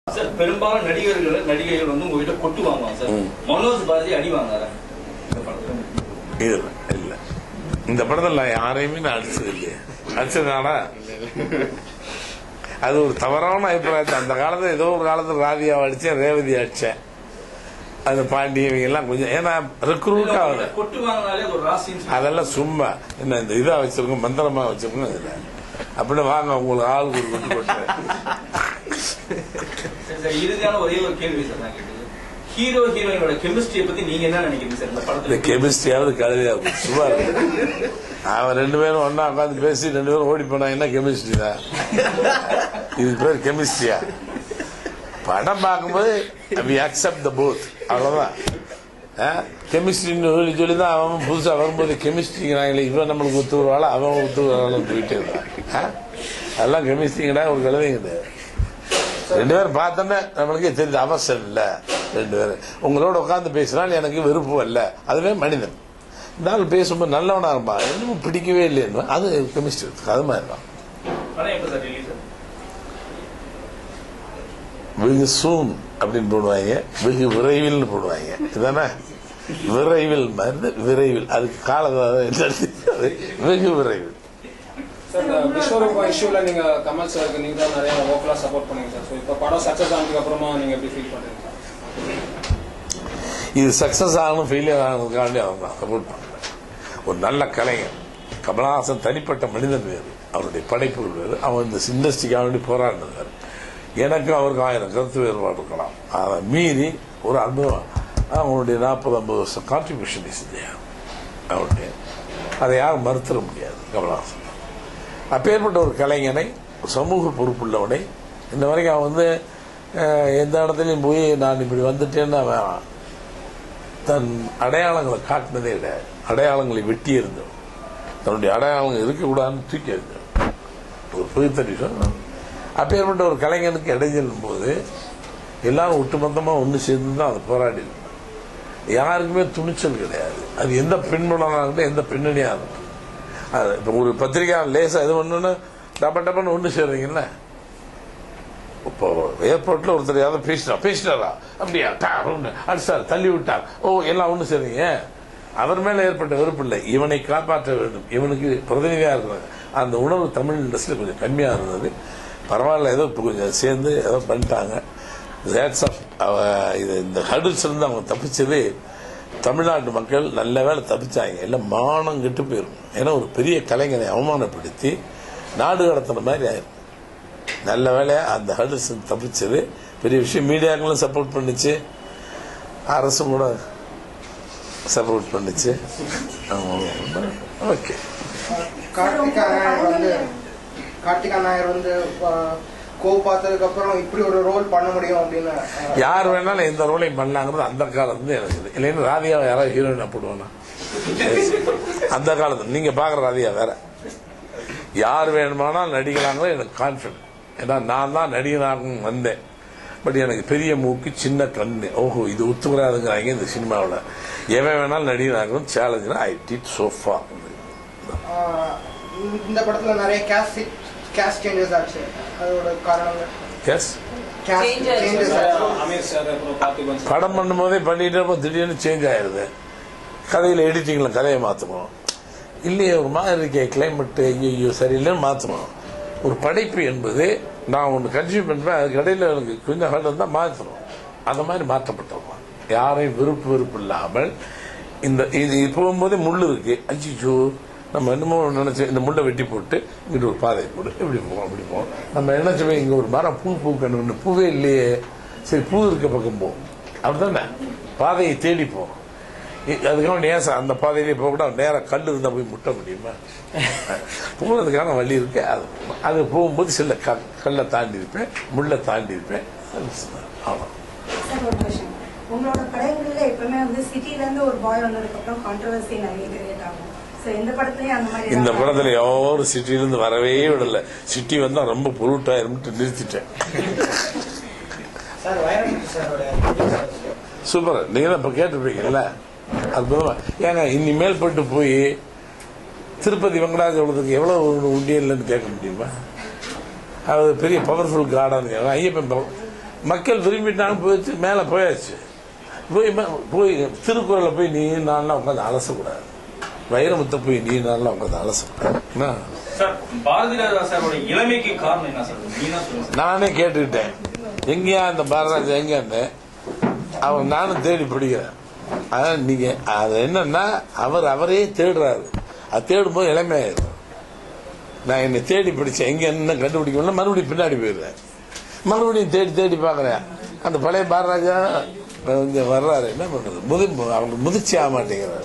Sir பெரும்பாலும் நடிகர்கள் நடிகைகள் வந்து உங்ககிட்ட கொட்டு வாங்குவாங்க சார் ம். மனோஜ் பாரதி அடி வாங்குறாரா இந்த படத்துல இல்ல இல்ல இந்த படத்தில் நான் யாரையுமே நான் அடிச்சது இல்லையே அடிச்சதுனால அது ஒரு தவறான அபிப்பிராயத்தை அந்த காலத்துல ஏதோ ஒரு காலத்துல ராதியாவை அடிச்சேன் ரேவதி அடிச்சேன் அது பாண்டி இவங்க எல்லாம் கொஞ்சம் ஏன்னா ரெக்ரூட் ஆகுது கொட்டு வாங்கினாலே அது ஒரு ராசின்னு அதெல்லாம் சும்மா என்ன இந்த இதா வச்சிருக்கோம் மந்திரமா வச்சிருக்கோம் இதுல அப்படின்னு வாங்க உங்களுக்கு ஆள் ஒரு கொண்டு கொட்டுறேன் சரி சார் இறுதியான ஒரே ஒரு கேள்வி சார் நான் கேட்டது ஹீரோ ஹீரோயினோட கெமிஸ்ட்ரியை பத்தி நீங்க என்ன நினைக்கிறீங்க சார் இந்த இந்த படத்துல கெமிஸ்ட்ரியாவது கழுதியாகும் சும்மா இருக்கு. அவன் ரெண்டு பேரும் ஒண்ணா உட்காந்து பேசி ரெண்டு பேரும் ஓடி போனா என்ன கெமிஸ்ட்ரி தான் இது பேர் கெமிஸ்ட்ரியா படம் பார்க்கும்போது வி அக்செப்ட் த போத் அவ்வளவுதான் கெமிஸ்ட்ரின்னு சொல்லி சொல்லி தான் அவன் புதுசா வரும்போது கெமிஸ்ட்ரிங்கிறாங்களே இவன் நம்மளுக்கு ஒத்து வருவாள் அவன் ஒத்து வருவாள் போயிட்டே இருக்கான் ஆ? அதெல்லாம் கெமிஸ்ட்ரிங்கடா ஒரு கழுதைங்க கிடையாது ரெண்டு பேரும் பார்த்தோன்னே நம்மளுக்கே தெரியுது அவசரம் இல்லை ரெண்டு பேரும் உங்களோட உட்காந்து பேசினால் எனக்கு விருப்பம் இல்லை அதுவே மனிதன் இந்த ஆள் பேசும்போது நல்லவனா இருப்பான் இன்னும் பிடிக்கவே இல்லைன்னு அது கெமிஸ்ட்ரி அது மாதிரி தான் படம் எப்ப சார் ரிலீஸ் வெகு சூன் அப்படின்னு போடுவாங்க வெகு விரைவில்னு போடுவாங்க இதுதானே விரைவில் மாதிரி விரைவில் அதுக்கு காலத்தை என்ன வெகு விரைவில் சார் இந்த விஸ்வரூபா இஷ்யூல நீங்க கமல் சாருக்கு நீங்க தான் நிறைய ஓக்கலா சப்போர்ட் பண்ணீங்க சார் ஸோ இப்போ படம் சக்சஸ் ஆனதுக்கு அப்புறமா நீங்க எப்படி ஃபீல் பண்றீங்க சார் இது சக்சஸ் ஆகணும் ஃபெயிலியர் ஆகணுக்காண்டி அவங்க தான் சப்போர்ட் பண்றேன் ஒரு நல்ல கலைஞர் கமலஹாசன் தனிப்பட்ட மனிதன் வேறு அவருடைய படைப்புகள் வேறு அவன் இந்த இண்டஸ்ட்ரிக்காக வேண்டி போராடினது வேறு எனக்கும் அவருக்கும் ஆயிரம் கருத்து வேறுபாடு இருக்கலாம் அதை மீறி ஒரு அனுபவம் அவங்களுடைய நாற்பது ஐம்பது வருஷம் கான்ட்ரிபியூஷன் இஸ் இல்லையா அவருடைய அதை யாரும் மறுத்துட முடியாது கமலஹாசன் அப்பேற்பட்ட ஒரு கலைஞனை சமூக பொறுப்புள்ளவனை இந்த வரைக்கும் அவன் வந்து அஹ், எந்த இடத்துலையும் போய் நான் இப்படி வந்துட்டேன்னு அவன் தன் அடையாளங்களை காட்டினதே கிடையாது அடையாளங்களை வெட்டி இருந்தவன் தன்னுடைய அடையாளங்கள் இருக்கக்கூடாதுன்னு தூக்கி எறிந்தவன் ஒரு புதுத்தறி அப்பேற்பட்ட ஒரு கலைஞனுக்கு இடைஞ்சலும் போது எல்லாரும் ஒட்டுமொத்தமாக ஒன்று சேர்ந்து தான் அதை போராடி இருந்தோம். யாருக்குமே துணிச்சல் கிடையாது அது எந்த பெண்மனாக இருக்கட்டும் எந்த பெண்ணடியாக இருக்கட்டும் அது இப்போ ஒரு பத்திரிக்கை லேசாக இது பண்ணணுன்னு டப்ப டப்பன்னு ஒன்று சேர்றீங்கல்ல இப்போ ஏர்போர்ட்ல ஒருத்தர் யாராவது பேசினா பேசினாரா அப்படியா டா, ஒண்ணு. அடிச்சார் தள்ளி விட்டார் ஓ எல்லாம் ஒண்ணு சரிங்க அவர் மேல ஏற்பட்ட வெறுப்பு இல்லை இவனை காப்பாற்ற வேண்டும் இவனுக்கு பிரதிநிதியா இருக்கிறாங்க அந்த உணர்வு தமிழ் இண்டஸ்ட்ரியில் கொஞ்சம் கம்மியா இருந்தது பரவாயில்ல ஏதோ இப்போ கொஞ்சம் சேர்ந்து ஏதோ பண்ணிட்டாங்க Hats off. அவ இது இந்த ஹடில்ஸ் இருந்து அவங்க தப்பிச்சது தமிழ்நாட்டு மக்கள் நல்ல வேளை தப்பிச்சாங்க எல்லாம் மானம் கெட்டு போயிருக்கும் ஏன்னா ஒரு பெரிய கலைஞனை அவமானப்படுத்தி நாடு கடத்தின மாதிரி ஆயிருக்கும் நல்ல வேலையா அந்த ஹர்டில்ஸ் தப்பிச்சது பெரிய விஷயம் மீடியாக்களும் சப்போர்ட் பண்ணுச்சு அரசும் கூட சப்போர்ட் பண்ணுச்சு ஓகே கார்த்திகா நாயர் வந்து கார்த்திகா நாயர் வந்து அஹ், கோ பார்த்ததுக்கு அப்புறம் இப்படி ஒரு ரோல் பண்ண முடியும் அப்படின்னு அஹ், யார் வேணாலும் எந்த ரோலையும் பண்ணலாங்கிறது அந்த காலத்துல எனக்கு இது. இல்லைன்னா ராதியாவை யாராவது ஹீரோயினா போடுவானா அந்த காலத்துல நீங்க பாக்குற ராதியா வேற யார் வேணுமானாலும் நடிகலாங்களோ எனக்கு கான்ஃபிடன்ட் ஏன்னா நான் தான் நடிகனாக வந்தேன் பட் எனக்கு பெரிய மூக்கு சின்ன கண்ணு ஓஹோ இது ஒத்துக்கிறாதுங்கிறாங்க இந்த சினிமாவில் எவன் வேணாலும் நடிகனாகணும் சேலஞ்சுனா ஐ டிட் சோஃபா அஹ், இந்த படத்துல நிறைய கேஸ்ட் கேஸ்ட் சேஞ்சஸ் ஆச்சு அதோட காரணங்கள் எஸ் கேஸ்ட் Change ஆச்சு. சேஞ்சஸ் ஆச்சு அமீர் சார் அப்புறம் பார்த்திபன் சார் படம் பண்ணும்போதே பண்ணிட்டு இருப்போம் திடீர்னு சேஞ்ச் ஆயிருது கதையில் எடிட்டிங்கில் கதையை மாற்றணும் இல்லையே ஒரு மாதிரி இருக்கே கிளைமேட்டு ஐயோ சரியில்லைன்னு மாற்றணும் ஒரு படைப்பு என்பது நான் ஒன்று கன்சியூம் பண்ணுவேன் அதுக்கு இடையில எனக்கு கொஞ்சம் ஹர்ட் இருந்தால் மாற்றணும் அந்த மாதிரி மாற்றப்பட்டிருப்பான் யாரையும் விருப்பு வெறுப்பு இல்லாமல் இந்த இது இது போகும்போதே முள் இருக்கு அச்சிச்சோ நம்ம என்னமோ நினைச்சு இந்த முள்ளை வெட்டி போட்டு இங்கிட்டு ஒரு பாதை போடு இப்படி போவோம் அப்படி போவோம் நம்ம நினைச்சோமே இங்க ஒரு மரம் பூ பூக்கணும்னு பூவே இல்லையே சரி பூ இருக்க பக்கம் போவோம் அப்படிதானே பாதையை தேடி போவோம் இ- அதுக்காக நேசம் அந்த பாதையிலே போகக்கூட நேராக கல் இருந்தால் போய் முட்ட முடியுமா போகிறதுக்கான வழி இருக்கு அது அது போகும்போது சில க கல்லை தாண்டி இருப்பேன் முள்ளை தாண்டி இருப்பேன் ஆமாம் சார் ஒரு கொஷின் உங்களோட படங்கள்ல எப்பவுமே வந்து சிட்டில இருந்து ஒரு பாய் வந்ததுக்கு அப்புறம் கான்ட்ரவர்சி நிறைய கிரியேட் ஆகும் சோ இந்த படத்துலயும் அந்த மாதிரி இந்த ஏதாவது படத்துல யாரும் சிட்டியிலிருந்து வரவே விடல சிட்டி வந்தா ரொம்ப பொருட்டாயிரும்ட்டு நிறுத்திட்டேன் சார் வைரமுத்து சாரோட சூப்பர் நீங்க தான் இப்ப கேட்டிருப்பீங்கல்ல அற்புதமா ஏங்க இனிமேல் போட்டு போய் திருப்பதி வெங்கடாஜலத்துக்கு எவ்வளவு உண்டியல்னு கேட்க முடியுமா அது பெரிய பவர்ஃபுல் காடான்னு ஐயப்பன் பவ- மக்கள் விரும்பிட்டாங்க போயிடுச்சு மேலே போயாச்சு போய் ம- போய் திருக்குறளை போய் நீ நான்லாம் உட்காந்து அலசக்கூடாது வைரமுத்தை போய் நீ நான்லாம் உட்காந்து அலசக்கூடாது என்ன? சார் பாரதி ராஜா சாரோட இளமைக்கு காரணம் என்ன சார் நீ தான் சொல்லுங்க சார் நானே கேட்டுக்கிட்டேன் எங்கேயா அந்த பாரராஜா எங்கன்னு அவன் நானும் தேடி பிடிக்கிறேன் அதான் நீங்க அது என்னன்னா அவர் அவரே தேடுறாரு அது தேடும்போது இளமையாயிரும் நான் என்னை தேடி பிடிச்சேன் எங்க என்ன கண்டுபிடிக்கணும்னா மறுபடியும் பின்னாடி போயிடுறேன் மறுபடியும் தேடி தேடி பார்க்குறேன் அந்த பழைய பாரராஜா இங்க வர்றாரு என்ன பண்றது முதி அவங்க முதிர்ச்சி ஆக மாட்டேங்கிறாரு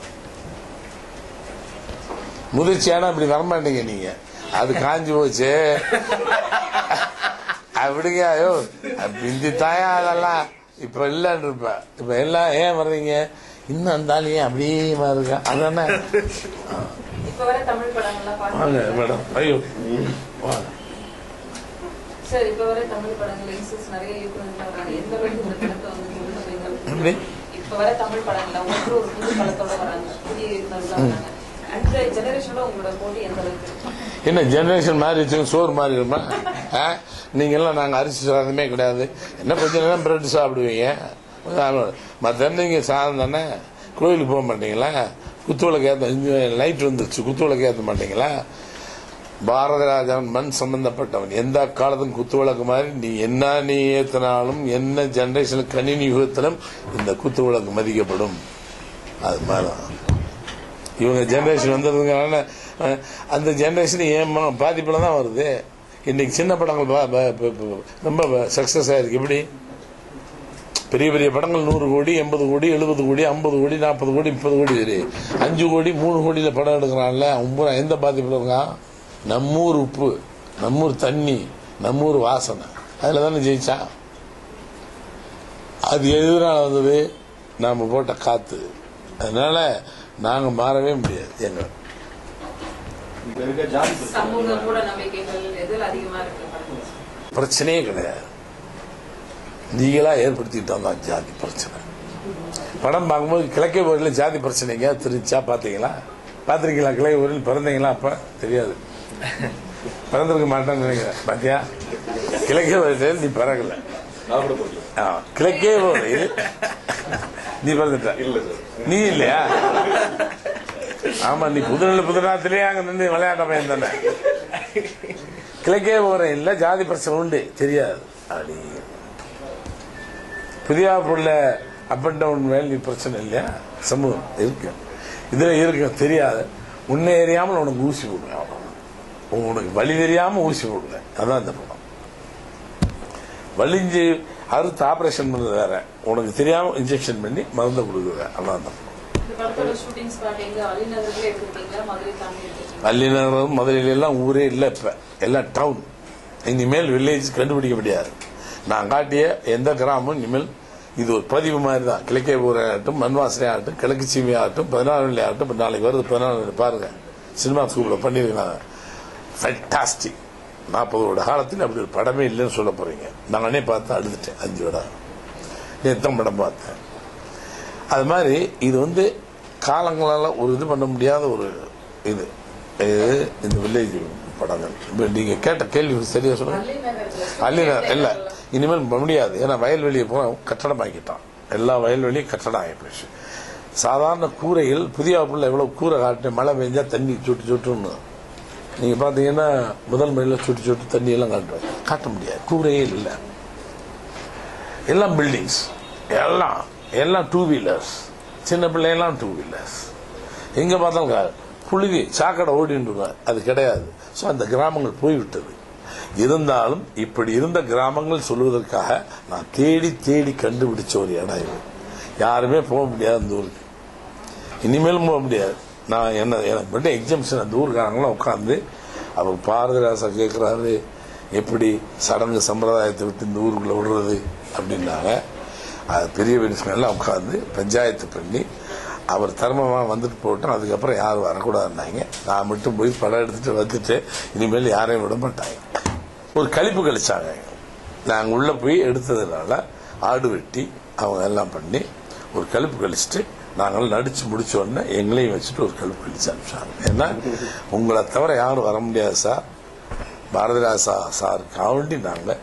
முதிர்ச்சியானா அப்படி வரமாட்டீங்க நீங்க அது காஞ்சி போச்சு அப்படிங்க ஐயோ பிந்தி தாயா அதெல்லாம் இப்ப இல்லன்னு இருப்ப இப்ப எல்லாம் ஏன் வர்றீங்க இன்னும் அந்த ஆளு ஏன் அப்படியே மாதிரி இருக்கா அதானே இப்ப வர தமிழ் படங்கள்லாம் வாங்க பாருங்க மேடம் ஐயோ வாங்க சார் இப்ப வர தமிழ் படங்கள் யங்ஸ்டர்ஸ் நிறைய யூடியூப்ல வராங்க எந்த அளவுக்கு இந்த படத்தை வந்து கொண்டு போறீங்க எப்படி இப்ப வர தமிழ் படங்கள்ல ஒன்று ஒரு புது படத்தோட வராங்க புதிய இயக்குனர்கள் வராங்க அந்த ஜெனரேஷனோட உங்களோட போட்டி எந்த அளவுக்கு இருக்கு? என்ன ஜெனரேஷன் மாறிடுச்சு சோறு மாறிடுமா ஆ? நீங்க எல்லாம் நாங்க அரிசி சாதமே கிடையாது என்ன கொஞ்ச நேரம் பிரெட் சாப்பிடுவீங்க மற்ற நீங்க சாதம் தானே கோயிலுக்கு போக மாட்டீங்களா குத்துவிளக்கு ஏற்ற லைட் வந்துருச்சு குத்துவிளக்கு ஏற்ற மாட்டீங்களா பாரதராஜன் மண் சம்பந்தப்பட்டவன் எந்த காலத்தும் குத்துவிளக்கு மாதிரி நீ என்ன நீ ஏத்தினாலும் என்ன ஜெனரேஷன் கணினி யுகத்திலும் இந்த குத்துவிளக்கு மதிக்கப்படும் அது மாதிரிதான் இவங்க ஜெனரேஷன் வந்ததுனால அஹ், அந்த ஜெனரேஷன் ஏன் பாதிப்பில் தான் வருது இன்னைக்கு சின்ன படங்கள் பா- பா- பா- பா- ரொம்ப சக்ஸஸ் ஆயிருக்கு எப்படி பெரிய பெரிய படங்கள் நூறு கோடி எண்பது கோடி எழுபது கோடி ஐம்பது கோடி நாற்பது கோடி முப்பது கோடி சரி அஞ்சு கோடி மூணு கோடியில் படம் எடுக்கிறான்ல அவன் பூரா எந்த பாதிப்பில் இருக்கான் நம்மூர் உப்பு நம்மூர் தண்ணி நம்மூர் வாசனை அதில் தானே ஜெயிச்சான் அது எதனால வந்தது நாம போட்ட காத்து அதனால நாங்க மாறவே முடியாது எங்க இப்ப இருக்க ஜாதி பிரச்சனை. சமூக மூட நம்பிக்கைகள் எதில் அதிகமா இருக்கு படத்துல? பிரச்சனையே கிடையாது நீங்களா ஏற்படுத்திட்டு தான் ஜாதி பிரச்சனை படம் பார்க்கும்போது கிழக்கே ஊரில் ஜாதி பிரச்சனைங்க தெரிஞ்சா பார்த்தீங்களா பார்த்துருக்கீங்களா கிழக்கு ஊரில் பிறந்தீங்களா அப்ப தெரியாது பிறந்திருக்க மாட்டேன்னு நினைக்கிறேன் பாத்தியா கிழக்கே ஊரில் நீ பிறகல நான் கூட போகல. ஆ, கிழக்கே ஊரில் நீ பிறந்துட்ட நீ இல்லையா ஆமா நீ புதுநெல் புதுநாத்திலேயே அங்க நின்று விளையாட்ட பையன் தானே கிழக்கே போற இல்ல ஜாதி பிரச்சனை உண்டு தெரியாது அப்படி புதியாப்புள்ள அப் அண்ட் டவுன் வேல்யூ பிரச்சனை இல்லையா சமூகம் இருக்கு இதுல இருக்கு தெரியாது உன்னை எறியாமல் உனக்கு ஊசி போடுவேன் அவ்வளவுதான். உனக்கு வழி தெரியாம ஊசி போடுவேன் அதான் இந்த படம் வலிஞ்சு அறுத்து ஆபரேஷன் பண்ணது வேற உனக்கு தெரியாம இன்ஜெக்ஷன் பண்ணி மருந்தை கொடுக்குறேன் அதான் அந்த படம் இந்த படத்தோட ஷூட்டிங் ஸ்பாட் எங்க அலிநகர்ல எடுத்துருக்கீங்களா மதுரை தாண்டி எடுத்துருக்கீங்களா அல்லிநகரம் மதுரையில எல்லாம் ஊரே இல்லை இப்ப எல்லாம் டவுன் இனிமேல் வில்லேஜ் கண்டுபிடிக்க முடியாது நான் காட்டிய எந்த கிராமம் இனிமேல் இது ஒரு பதிவு மாதிரி தான் கிழக்கே ஊரே ஆகட்டும் மண்வாசனை ஆகட்டும் கிழக்கு சீமை ஆகட்டும் பதினாறு வெள்ளி ஆகட்டும் இப்ப நாளைக்கு வருது பதினாறு வெள்ளி பாருங்க சினிமா ஸ்கூலில் பண்ணியிருக்காங்க ஃபேண்டாஸ்டிக் நாற்பதோட காலத்தில் அப்படி ஒரு படமே இல்லைன்னு சொல்ல போறீங்க நானே பார்த்து அழுதுட்டேன் அஞ்சு விட எத்தனை படம் பார்த்தேன் அது மாதிரி இது வந்து காலங்களால் ஒரு இது பண்ண முடியாத ஒரு இது இது இந்த வில்லேஜ் படங்கள் இப்ப நீங்க கேட்ட கேள்வி சரியா சொல்லுங்க அலிநகர்ல அல்ல இல்ல இனிமேல் முடியாது ஏன்னா வயல்வெளியை பூரா கட்டடம் ஆக்கிட்டான் எல்லா வயல்வெளியும் கட்டடம் ஆகி போச்சு சாதாரண கூரைகள் புதிய புள்ள எவ்வளவு கூரை காட்டு மழை பெஞ்சா தண்ணி சுட்டு சுட்டுன்னு நீங்க பாத்தீங்கன்னா முதல் மழையில சுட்டு சுட்டு தண்ணி எல்லாம் காட்டுவாங்க காட்ட முடியாது கூரையே இல்லை எல்லாம் பில்டிங்ஸ் எல்லாம் எல்லாம் டூ வீலர்ஸ் சின்ன பிள்ளையெல்லாம் டூ வீலர்ஸ் எங்க பார்த்தாலும் கார் புழுகி சாக்கடை ஓடிட்டு இருக்கும் அது கிடையாது ஸோ அந்த கிராமங்கள் போய்விட்டது இருந்தாலும் இப்படி இருந்த கிராமங்கள் சொல்வதற்காக நான் தேடி தேடி கண்டுபிடிச்ச ஒரு இடம் இது யாருமே போக முடியாது அந்த ஊருக்கு இனிமேலும் போக முடியாது நான் என்ன எனக்கு மட்டும் எக்ஸாம்ஷன் அந்த ஊருக்காரங்களாம் உட்காந்து அவர் பாரதிராசா கேட்குறாரு எப்படி சடங்கு சம்பிரதாயத்தை விட்டு இந்த ஊருக்குள்ள விடுறது அப்படின்னாங்க அது பெரிய மனுஷங்க எல்லாம் உட்காந்து பஞ்சாயத்து பண்ணி அவர் தர்மமாக வந்துட்டு போட்டோம் அதுக்கப்புறம் யாரும் வரக்கூடாதுன்னாங்க நான் மட்டும் போய் படம் எடுத்துட்டு வந்துட்டு இனிமேல் யாரையும் விட மாட்டாங்க ஒரு கழிப்பு கழிச்சாங்க நாங்கள் உள்ளே போய் எடுத்ததுனால ஆடு வெட்டி அவங்க எல்லாம் பண்ணி ஒரு கழிப்பு கழிச்சிட்டு நாங்கள் நடிச்சு முடிச்ச உடனே எங்களையும் வச்சுட்டு ஒரு கழிப்பு கழிச்சு அனுப்பிச்சாங்க ஏன்னா உங்களை தவிர யாரும் வர முடியாது சார் பாரதிராஜா சாருக்கு வேண்டி நாங்கள்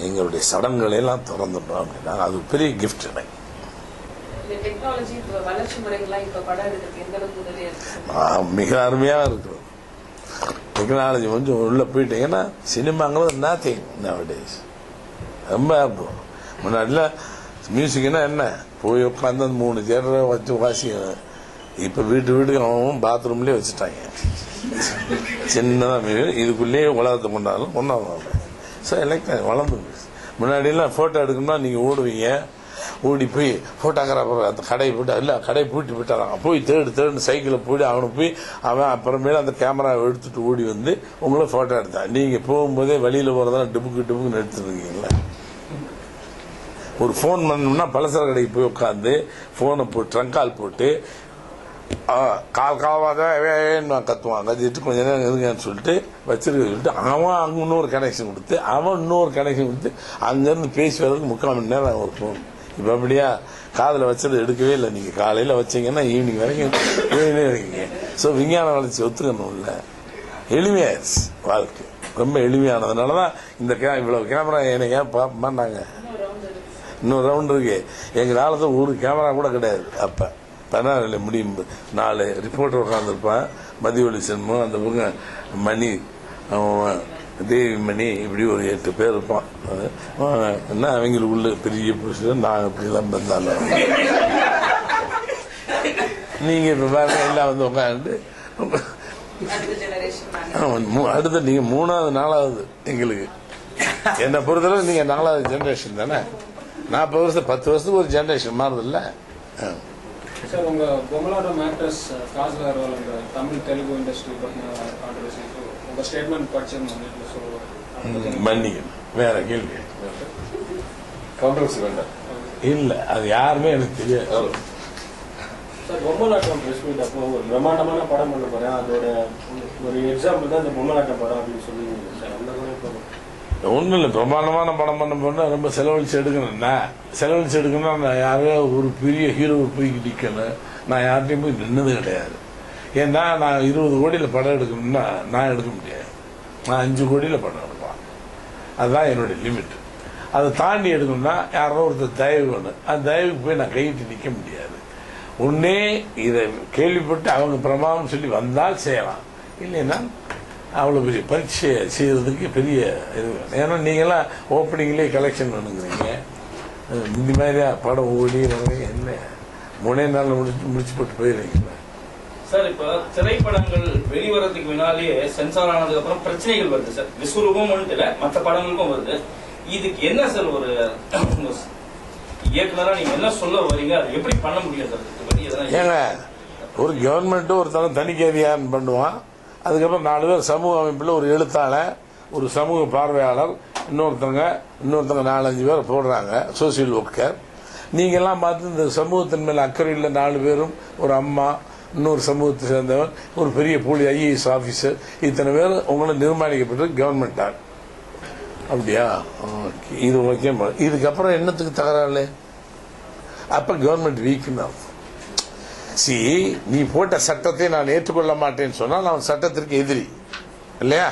எங்களுடைய சடங்குகளை எல்லாம் திறந்துட்டோம் அப்படின்னா அது ஒரு பெரிய கிஃப்ட் எனக்கு இந்த டெக்னாலஜி இப்ப வளர்ச்சி முறைகள்லாம் இப்ப படம் எடுக்கிறதுக்கு எந்த அளவுக்கு உதவியா இருக்கு சார் ஆ, மிக அருமையாக இருக்கிறது டெக்னாலஜி கொஞ்சம் உள்ளே போயிட்டீங்கன்னா சினிமாங்கிறது நத்திங் நவடேஸ் ரொம்ப அற்புதம். முன்னாடிலாம் மியூசிக்னா என்ன போய் உட்காந்து அந்த மூணு தேட்டரை வச்சு வாசிக்கணும் இப்போ வீட்டு வீட்டுக்கு அவன் பாத்ரூம்லேயே வச்சுட்டாங்க சின்னதாக இதுக்குள்ளேயே உலகத்தை கொண்டாலும் கொண்டாடுவாங்க ஸோ எலக்ட்ரானிக் வளர்ந்து முன்னாடியெல்லாம் ஃபோட்டோ எடுக்கணும்னா நீங்கள் ஓடுவீங்க ஓடி போய் ஃபோட்டோகிராஃபர் அந்த கடையை போட்டு இல்லை கடையை பூட்டி போயிட்டாராங்க போய் தேடு தேடுன்னு சைக்கிளில் போய் அவனை போய் அவன் அப்புறமேல அந்த கேமராவை எடுத்துட்டு ஓடி வந்து உங்களை ஃபோட்டோ எடுத்தான் நீங்கள் போகும்போதே வழியில் போகிறதா டிப்புக்கு டிப்புக்குன்னு எடுத்துருக்கீங்களா ஒரு ஃபோன் பண்ணோம்னா பலசர கடைக்கு போய் உட்காந்து ஃபோனை போட்டு ட்ரங்க் கால் போட்டு ஆ, கால் காவாத வேன்னு கத்துவான் கத்திட்டு கொஞ்ச நேரம் இருங்கன்னு சொல்லிட்டு வச்சிருக்க சொல்லிட்டு அவன் அங்கே இன்னொரு கனெக்ஷன் கொடுத்து அவன் இன்னொரு கனெக்ஷன் கொடுத்து அங்கேருந்து பேசி வர்றதுக்கு முக்கால் மணி நேரம் ஒரு ஃபோன் இப்போ அப்படியா காதில் வச்சது எடுக்கவே இல்லை நீங்கள் காலையில் வச்சீங்கன்னா ஈவினிங் வரைக்கும் போயினே இருக்கீங்க ஸோ விஞ்ஞான வளர்ச்சி ஒத்துக்கணும்ல எளிமையாயிருச்சு வாழ்க்கை ரொம்ப எளிமையானதுனால தான் இந்த கே இவ்வளோ கேமரா எனக்கு ஏன் பார்க்க மாட்டாங்க இன்னொரு ரவுண்ட் இருக்கு எங்கள் காலத்தில் ஒரு கேமரா கூட கிடையாது அப்போ பதினாறு முடியும் நாலு ரிப்போர்ட்டர் உட்காந்துருப்பான் மதியொலி சென்மம் அந்த பக்கம் மணி அவன் தேவி மணி இப்படி ஒரு எட்டு பேர் இருப்பான் அது, அவன் என்ன அவங்களுக்குள்ள பெரிய புருஷன் நான் இப்படிலாம் வந்தாலும் நீங்க இப்ப பாருங்க எல்லாம் வந்து உட்காந்து அடுத்த ஜெனரேஷன் நாங்க ஆமா, மூ- அடுத்து நீங்க மூணாவது நாலாவது எங்களுக்கு என்னை பொறுத்தளவு நீங்க நாலாவது ஜெனரேஷன் தானே நாற்பது வருஷம் பத்து வருஷத்துக்கு ஒரு ஜெனரேஷன் மாறுது இல்ல சார் உங்க பொம்மலாட்டம் ஆக்டர்ஸ் காஜல் அகர்வால் அந்த தமிழ் தெலுங்கு இண்டஸ்ட்ரி பற்றின கான்ட்ரவர்சி உங்க ஸ்டேட்மெண்ட் படிச்சிருந்தோம் வீட்டில் சொல்லுவோம் மன்னிக்கணும் வேற கேள்வி கான்ட்ரவர்சி வேண்டாம் இல்ல அது யாருமே எனக்கு தெரியாது சார் பொம்மலாட்டம் ப்ரெஸ் மீட் அப்போ ஒரு பிரம்மாண்டமான படம் பண்ண போறேன் அதோட ஒரு எக்ஸாம்பிள் தான் இந்த பொம்மலாட்டம் படம் அப்படின்னு சொல்லுவீங்க சார் அந்த கூட இப்போ ஒன்றும் இல்லை பிரமாண்டமான படம் பண்ண போனா ரொம்ப செலவழிச்சு எடுக்கணும்னா செலவழிச்சு எடுக்கணும்னா நான் யாரையோ ஒரு பெரிய ஹீரோவை போய் நிற்கணும் நான் யார்கிட்டையும் போய் நின்னது கிடையாது ஏன்னா நான் இருபது கோடியில் படம் எடுக்கணும்னா நான் எடுக்க முடியாது நான் அஞ்சு கோடியில் படம் எடுப்பேன் அதுதான் என்னுடைய லிமிட் அதை தாண்டி எடுக்கணும்னா யாரோ ஒருத்தர் தயவு வேணும் அந்த தயவுக்கு போய் நான் கையிட்டு நிற்க முடியாது ஒன்னே இதை கேள்விப்பட்டு அவங்க பிரமாதம் சொல்லி வந்தால் செய்யலாம் இல்லைன்னா அவ்வளோ பெரிய பரீட்சை செய்யறதுக்கு பெரிய இது வேணும் ஏன்னா நீங்களாம் ஓப்பனிங்லேயே கலெக்ஷன் வேணுங்கிறீங்க அஹ் இந்த மாதிரியா படம் ஓடி வரவே என்ன மூணே நாளில் முடிச்சு முடிச்சு போட்டு போயிடுறீங்களா சார் இப்ப திரைப்படங்கள் வெளிவரதுக்கு முன்னாலேயே சென்சார் ஆனதுக்கு அப்புறம் பிரச்சனைகள் வருது சார் விஸ்வரூபம் ஒன்றும் இல்ல மற்ற படங்களுக்கும் வருது இதுக்கு என்ன சார் ஒரு இயக்குனரா நீங்க என்ன சொல்ல வரீங்க அது எப்படி பண்ண முடியும் சார் இதை பத்தி எதனா ஏங்க ஒரு கவர்மெண்ட்டு ஒருத்தவங்க தணிக்கை அதிகாரம் பண்ணுவான் அதுக்கப்புறம் நாலு பேர் சமூக அமைப்பில் ஒரு எழுத்தாளர் ஒரு சமூக பார்வையாளர் இன்னொருத்தவங்க இன்னொருத்தவங்க நாலஞ்சு பேர் போடுறாங்க சோசியல் ஒர்க்கர் நீங்கெல்லாம் பார்த்து இந்த சமூகத்தின் மேல் அக்கறை இல்லை நாலு பேரும் ஒரு அம்மா இன்னொரு சமூகத்தை சேர்ந்தவன் ஒரு பெரிய போலி ஐஏஎஸ் ஆஃபீஸர் இத்தனை பேர் உங்களை நிர்மாணிக்கப்பட்டது கவர்மெண்டால் அப்படியா ஓகே இது ஓகே இதுக்கப்புறம் என்னத்துக்கு தகராறு அப்ப கவர்மெண்ட் வீக்குன்னு அர்த்தம் சி நீ போட்ட சட்டத்தை நான் ஏற்றுக்கொள்ள மாட்டேன்னு சொன்னால் நான் சட்டத்திற்கு எதிரி இல்லையா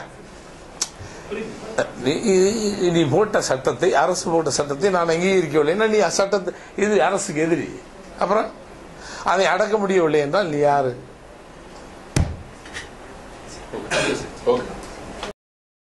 நீ- நீ- நீ போட்ட சட்டத்தை அரசு போட்ட சட்டத்தை நான் அங்கீகரிக்கவில்லை ஏன்னா நீ சட்டத்தை இது அரசுக்கு எதிரி அப்புறம் அதை அடக்க முடியவில்லை என்றால் நீ யாரு